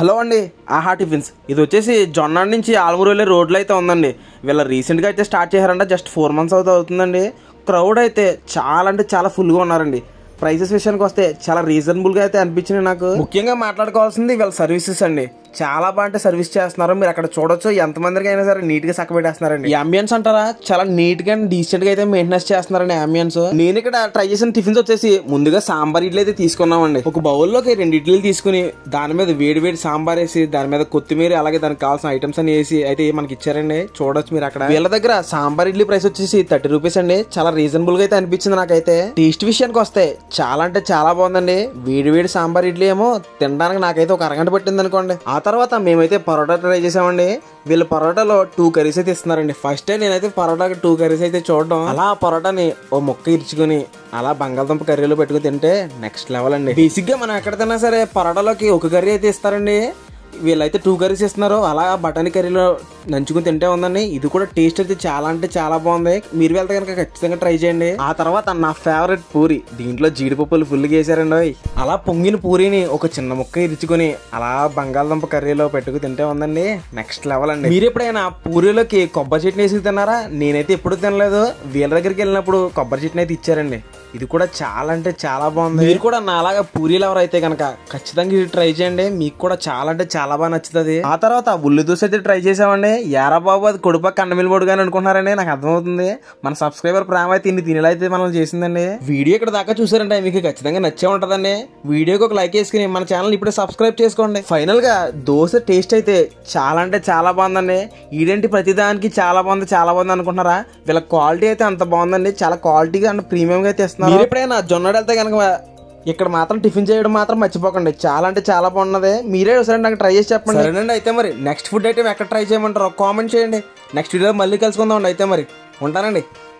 Hello అండి ఆహా tiffins ఇది వచ్చేసి జొన్నాడ నుంచి ఆలమూరు వెళ్ళే రోడ్లో అయితే ఉందండి వీళ్ళ రీసెంట్గా అయితే స్టార్ట్ చేశారంట జస్ట్ ఫోర్ మంత్స్ అవుతా అవుతుందండి క్రౌడ్ అయితే చాలా అంటే చాలా ఫుల్గా ఉన్నారండి ప్రైసెస్ విషయానికి వస్తే చాలా రీజనబుల్గా అయితే అనిపించింది నాకు ముఖ్యంగా మాట్లాడుకోవాల్సింది వీళ్ళ సర్వీసెస్ అండి చాలా బాగా అంటే సర్వీస్ చేస్తున్నారు మీరు అక్కడ చూడొచ్చు ఎంతమందికి అయినా సరే నీట్ గా చక్కబెట్టేస్తున్నారండి ఈ అంబియన్స్ అంటారా చాలా నీట్ గా డీసెంట్ గా అయితే మెయింటెనెన్స్ చేస్తున్నారండి అంబియన్స్ నేను ఇక్కడ ట్రై చేసిన టిఫిన్స్ వచ్చేసి ముందుగా సాంబార్ ఇడ్లీ అయితే తీసుకున్నామండి ఒక బౌల్ లోకి రెండు ఇడ్లీలు తీసుకుని దాని మీద వేడి వేడి సాంబార్ వేసి దాని మీద కొత్తిమీర అలాగే దానికి కావాల్సిన ఐటమ్స్ అని వేసి అయితే మనకి ఇచ్చారండి చూడొచ్చు మీరు అక్కడ వీళ్ళ దగ్గర సాంబార్ ఇడ్లీ ప్రైస్ వచ్చేసి థర్టీ రూపీస్ అండి చాలా రీజనబుల్ గా అయితే అనిపించింది నాకైతే టేస్ట్ విషయానికి వస్తే చాలా అంటే చాలా బాగుందండి వేడి వేడి సాంబార్ ఇడ్లీ ఏమో తినడానికి నాకైతే ఒక అరగంట పట్టింది అనుకోండి ఆ తర్వాత మేమైతే పరోటా ట్రై చేసామండి వీళ్ళ పరోటాలో టూ కర్రీస్ అయితే ఇస్తున్నారండి ఫస్ట్ టైం నేనైతే పరోటాకి టూ కర్రీస్ అయితే చూడడం అలా ఆ పరోటాని ఓ ముక్క ఇరుచుకుని అలా బంగాళదుంప కర్రీలో పెట్టుకుని తింటే నెక్స్ట్ లెవెల్ అండి బేసిక్ గా మనం ఎక్కడ తిన్నా సరే పరోటాలోకి ఒక కర్రీ అయితే ఇస్తారండి వీళ్ళైతే టూ కర్రీస్ ఇస్తున్నారు అలా బటానీ కర్రీలో నంచుకుని తింటే ఉందండి ఇది కూడా టేస్ట్ అయితే చాలా అంటే చాలా బాగుంది మీరు వెళ్తే కనుక ఖచ్చితంగా ట్రై చేయండి ఆ తర్వాత నా ఫేవరెట్ పూరి దీంట్లో జీడిపప్పులు ఫుల్గా వేసారండి ఓయ్. అలా పొంగిన పూరిని ఒక చిన్న ముక్క ఇరుచుకొని అలా బంగాళదుంప కర్రీలో పెట్టుకు తింటే ఉందండి నెక్స్ట్ లెవెల్ అండి మీరు ఎప్పుడైనా పూరీలోకి కొబ్బరి చట్నీ వేసి తిన్నారా నేనైతే ఎప్పుడు తినలేదు వీళ్ళ దగ్గరికి వెళ్ళినప్పుడు కొబ్బరి చట్నీ అయితే ఇచ్చారండి ఇది కూడా చాలా అంటే చాలా బాగుంది మీరు కూడా నాలాగా పూరీలు ఎవరైతే కనుక ఖచ్చితంగా ఇది ట్రై చేయండి మీకు కూడా చాలా అంటే చాలా బాగా నచ్చుతుంది ఆ తర్వాత ఉల్లి దోశ అయితే ట్రై చేసామండి యారా బాబు అది కొడుపా కండమిల్ పొడుగాని అనుకుంటున్నారండి నాకు అర్థమవుతుంది మన సబ్స్క్రైబర్ ప్రేమ అయితే ఇన్ని తినేలా అయితే మనం చేసిందండి వీడియో ఇక్కడ దాకా చూసారంటే మీకు ఖచ్చితంగా నచ్చే ఉంటదండి వీడియోకి ఒక లైక్ వేసుకుని మన ఛానల్ ఇప్పుడే సబ్స్క్రైబ్ చేసుకోండి ఫైనల్ గా దోశ టేస్ట్ అయితే చాలా అంటే చాలా బాగుందండి ఈడేంటి ప్రతిదానికి చాలా బాగుంది చాలా బాగుంది అనుకుంటున్నారా వీళ్ళ క్వాలిటీ అయితే అంత బాగుందండి చాలా క్వాలిటీగా అండ్ ప్రీమియం గా అయితే ఇస్తున్నారు మీరు ఎప్పుడైనా జొన్నడు వెళ్తే కనుక ఇక్కడ మాత్రం టిఫిన్ చేయడం మాత్రం మర్చిపోకండి చాలా అంటే చాలా బాగున్నది మీరే ఒకసారి నాకు ట్రై చేసి చెప్పండి సరేనండి అయితే మరి నెక్స్ట్ ఫుడ్ ఐటమ్ ఎక్కడ ట్రై చేయమంటారో కామెంట్ చేయండి నెక్స్ట్ వీడియో మళ్ళీ కలుసుకుందాం అయితే మరి ఉంటానండి